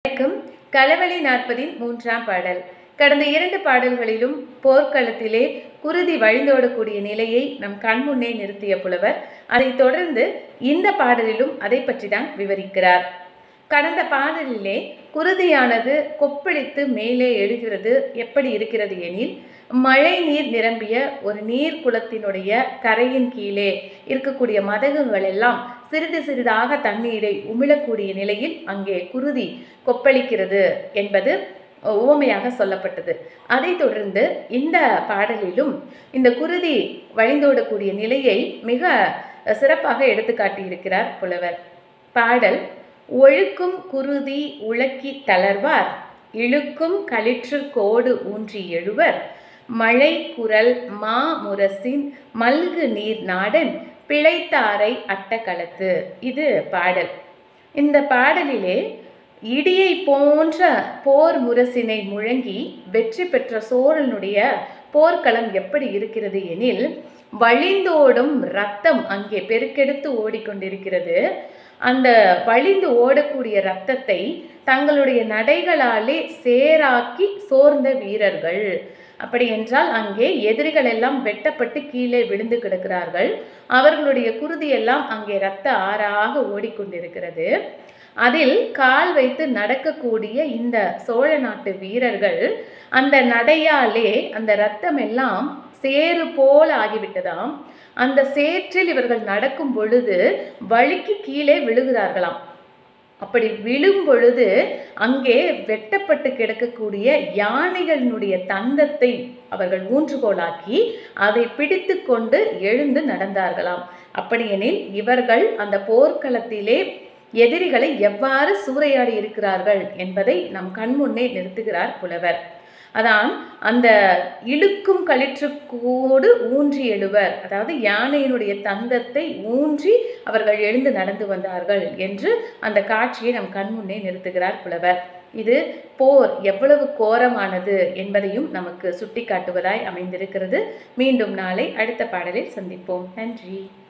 வணக்கம் களவழி நாற்பதின் மூன்றாம் பாடல் கடந்த இரண்டு பாடல்களிலும் போர்க்களத்திலே குருதி வழிந்தோடக்கூடிய நிலையை நம் கண்முன்னே நிறுத்திய புலவர் அதைத் தொடர்ந்து இந்த பாடலிலும் அதை பற்றி தான் விவரிக்கிறார் கடந்த பாடலிலே குருதியானது கொப்பளித்து மேலே எழுகிறது எப்படி இருக்கிறது எனில் மழை நீர் நிரம்பிய ஒரு நீர் குளத்தினுடைய கரையின் கீழே இருக்கக்கூடிய மதகுகள் எல்லாம் சிறிது சிறிதாக தண்ணீரை உமிழக்கூடிய நிலையில் அங்கே குருதி கொப்பளிக்கிறது என்பது உவமையாக சொல்லப்பட்டது அதைத் தொடர்ந்து இந்த பாடலிலும் இந்த குருதி வழிந்தோடக்கூடிய நிலையை மிக சிறப்பாக எடுத்துக்காட்டியிருக்கிறார் புலவர் பாடல் ஒழுக்கும் குருதி உழக்கி தளர்வார் இழுக்கும் களிற்று கோடு ஊன்றி எழுவர் மழை குரல் மா முரசின் மல்கு நீர் நாடன் பிழைத்தாரை அட்டக்களத்து இது பாடல் இந்த பாடலிலே இடியை போன்ற போர் முரசினை முழங்கி வெற்றி பெற்ற சோழனுடைய போர்க்களம் எப்படி இருக்கிறது எனில் வழிந்தோடும் ரத்தம் அங்கே பெருக்கெடுத்து ஓடிக்கொண்டிருக்கிறது அந்த வழிந்து ஓடக்கூடிய ரத்தத்தை தங்களுடைய நடைகளாலே சேராக்கி சோர்ந்த வீரர்கள் அப்படி என்றால் அங்கே எதிரிகள் எல்லாம் வெட்டப்பட்டு கீழே விழுந்து கிடக்கிறார்கள் அவர்களுடைய குருதியெல்லாம் அங்கே இரத்த ஆறாக ஓடிக்கொண்டிருக்கிறது அதில் கால் வைத்து நடக்கக்கூடிய இந்த சோழ நாட்டு வீரர்கள் அந்த நடையாலே அந்த ரத்தம் எல்லாம் சேறு போல ஆகிவிட்டதாம் அந்த சேற்றில் இவர்கள் நடக்கும் பொழுது வழுக்கி கீழே விழுகிறார்களாம் அப்படி விழும் பொழுது அங்கே வெட்டப்பட்டு கிடக்கக்கூடிய யானைகளினுடைய தந்தத்தை அவர்கள் ஊன்றுகோலாக்கி அதை பிடித்து கொண்டு எழுந்து நடந்தார்களாம் அப்படியெனில் இவர்கள் அந்த போர்க்களத்திலே எதிரிகளை எவ்வாறு சூறையாடி இருக்கிறார்கள் என்பதை நம் கண்முன்னே நிறுத்துகிறார் புலவர் அதான் அந்த இழுக்கும் களிற்றுக்கூடு ஊன்றி எழுவர் அதாவது யானையினுடைய தந்தத்தை ஊன்றி அவர்கள் எழுந்து நடந்து வந்தார்கள் என்று அந்த காட்சியை நம் கண்முன்னே நிறுத்துகிறார் புலவர் இது போர் எவ்வளவு கோரமானது என்பதையும் நமக்கு சுட்டிக்காட்டுவதாய் அமைந்திருக்கிறது மீண்டும் நாளை அடுத்த பாடலில் சந்திப்போம் நன்றி